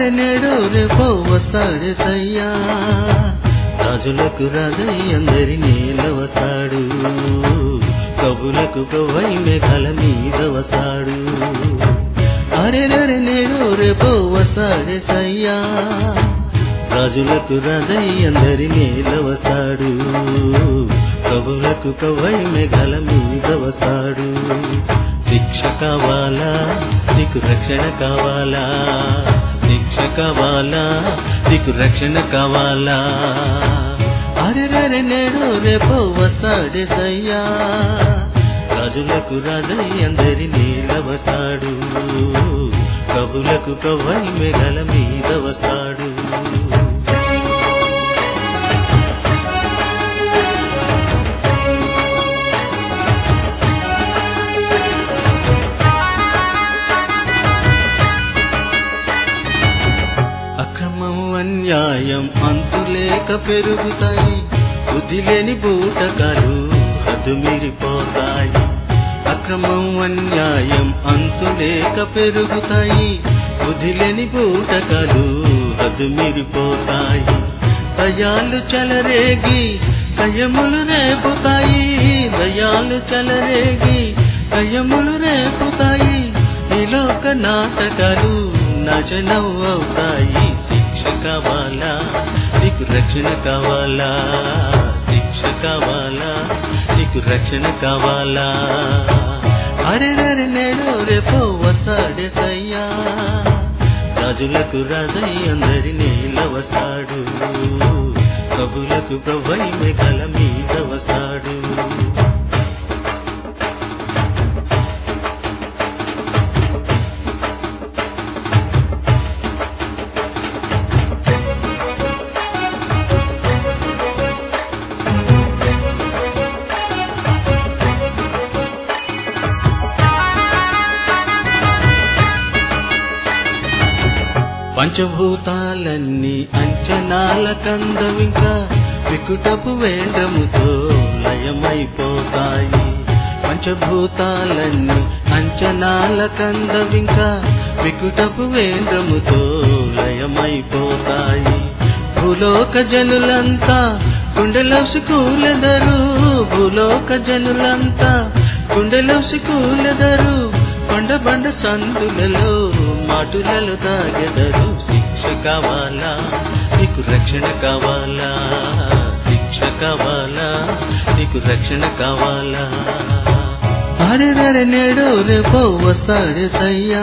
అరెరెరె నేడు రేపో వస్తాడే సయ్యా రాజులకు రాజై అందరి నేల వస్తాడు కబులకు ప్రవై మేఘాల మీద వస్తాడు అరెరెరె నేడు రేపో వస్తాడే సయ్యా రాజులకు రాజై అందరి నేల వస్తాడు కబులకు ప్రవై మేఘాల మీద వస్తాడు శిక్ష కావాలా నీకు రక్షణ కావాలా శిక్ష కావాలా నీకు రక్షణ కావాలా అరెరెరె నేడు రేపో వస్తాడే సయ్యా రాజులకు రాజై అందరి నీల వస్తాడు కబులకు ప్రవై మేఘల మీద వస్తాడు అక్రమం అన్యాయం అంతులేక పెరుగుతాయి బుద్ధి లేని బూటకాలు హద్దు మీరిపోతాయి అక్రమం అన్యాయం అంతులేక పెరుగుతాయి బుద్ధి లేని బూటకాలు హద్దు మీరిపోతాయి దయాలు చలరేగి కయములు రేపుతాయి దయాలు చలరేగి కయములు రేపుతాయి ఈ లోక నాటకాలు నాశనం అవుతాయి శిక్ష కావాలా నీకు రక్షణ కావాలా శిక్ష కావాలా నీకు రక్షణ కావాలా అరెరెరె నేడు రేపో వస్తాడే సయ్యా రాజులకు రాజై అందరి నీల వస్తాడు కబులకు ప్రభై మేఘల మీద వస్తాడు పంచభూతాలన్నీ అంచనాల కందవింకా వికుటపు వేంద్రముతో లయమైపోతాయి పంచభూతాలన్నీ అంచనాల కందవింకా వికుటపు వేంద్రముతో లయమైపోతాయి భూలోక జనులంతా గుండెలోసి కూలెదరు భూలోక జనులంతా గుండెలోసి కూలెదరు బండ బండ సందులలో మాటులలో తాగెదరు శిక్ష కావాలా నీకు రక్షణ కావాలా శిక్ష కావాలా నీకు రక్షణ కావాలా అరెరెరె నేడు రేపో వస్తాడే సయ్యా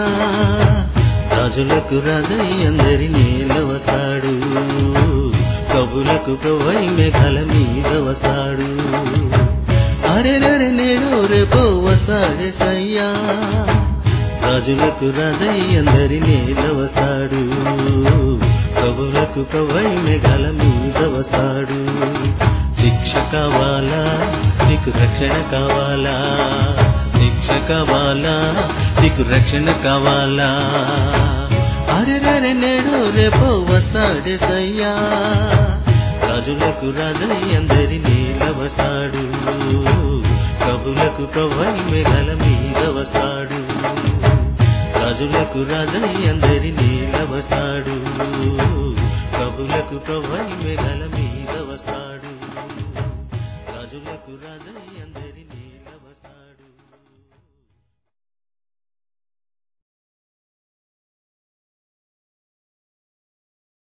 రాజులకు రాజై అందరి నేల వస్తాడు కబులకు ప్రవై మేఘాల మీద వస్తాడు అరెరెరె నేడు రేపో వస్తాడే సయ్యా రాజులకు రాజై అందరి నేల వస్తాడు కబులకు ప్రవై మేఘాల మీద వస్తాడు శిక్ష కావాలా నీకు రక్షణ కావాలా శిక్ష కావాలా నీకు రక్షణ కావాలా అరెరెరె నేడు రేపో వస్తాడే సయ్యా రాజులకు రాజై అందరి నీల వస్తాడు కబులకు ప్రవై మేఘల మీద వస్తాడు రాజులకు రాజై అందరి నీల వస్తాడు కబులకు ప్రవై మేఘల మీద వస్తాడు రాజులకు రాజై అందరి